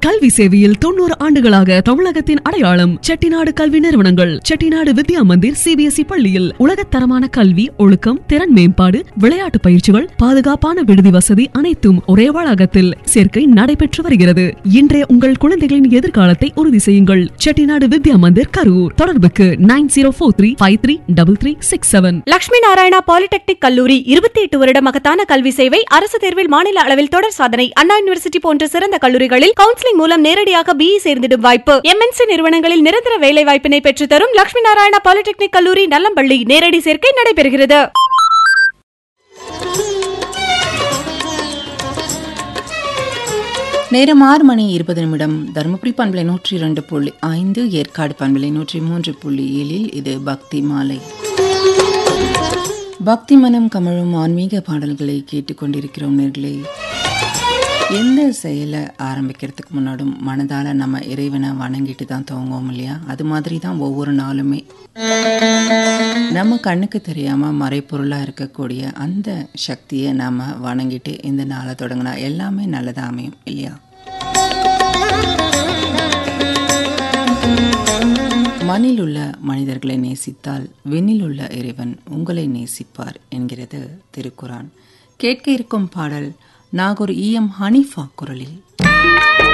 கல்வி சேவையில் தொண்ணூறு ஆண்டுகளாக தமிழகத்தின் அடையாளம் செட்டிநாடு கல்வி நிறுவனங்கள் செட்டிநாடு வித்யா மந்திர் சிபிஎஸ்இ பள்ளியில் உலகத்தரமான கல்வி ஒழுக்கம் திறன் மேம்பாடு விளையாட்டு பயிற்சிகள் பாதுகாப்பான விடுதி வசதி அனைத்தும் ஒரே வளாகத்தில் சேர்க்கை நடைபெற்று வருகிறது இன்றைய உங்கள் குழந்தைகளின் எதிர்காலத்தை உறுதி செய்யுங்கள் செட்டிநாடு வித்யா மந்திர் கரூர் தொடர்புக்கு nine zero four three five three double three six seven Lakshmi Narayana polytechnic கல்லூரி இருபத்தி எட்டு வருட மகத்தான கல்வி சேவை அரசு தேர்வில் மாநில அளவில் தொடர் சாதனை அண்ணா யூனிவர்சிட்டி போன்ற சிறந்த கல்லூரிகளில் கவுன்சிலிங் மூலம் நேரடியாக பிஇ சேர்ந்திடும் வாய்ப்பு எம்என்சி நிறுவனங்களில் நிரந்தர வேலை வாய்ப்பினை பெற்றுத் தரும் லட்சுமி நாராயணா பாலிடெக்னிக் கல்லூரி நல்லம்பள்ளி நேரடி சேர்க்கை நடைபெறுகிறது நேரம் ஆறு மணி இருபது நிமிடம் தருமபுரி பண்பலை நூற்றி இரண்டு புள்ளி ஐந்து ஏற்காடு பண்பலை நூற்றி மூன்று புள்ளி ஏழில் இது பக்தி மாலை பக்தி மனம் கமழும் ஆன்மீக பாடல்களை கேட்டுக்கொண்டிருக்கிறோம் நேர்களே எந்த செயலை ஆரம்பிக்கிறதுக்கு முன்னாடும் மனதால் நம்ம இறைவனை வணங்கிட்டு தான் துவங்குவோம் இல்லையா அது மாதிரி தான் ஒவ்வொரு நாளுமே நம்ம கண்ணுக்கு தெரியாமல் மறைப்பொருளாக இருக்கக்கூடிய அந்த சக்தியை நாம் வணங்கிட்டு இந்த நாளை தொடங்கினா எல்லாமே நல்லதாக அமையும் இல்லையா மண்ணில் உள்ள மனிதர்களை நேசித்தால் விண்ணில் உள்ள இறைவன் உங்களை நேசிப்பார் என்கிறது திருக்குரான் கேட்க இருக்கும் பாடல் நாகூர் இ எம் ஹனீஃபா குரலில்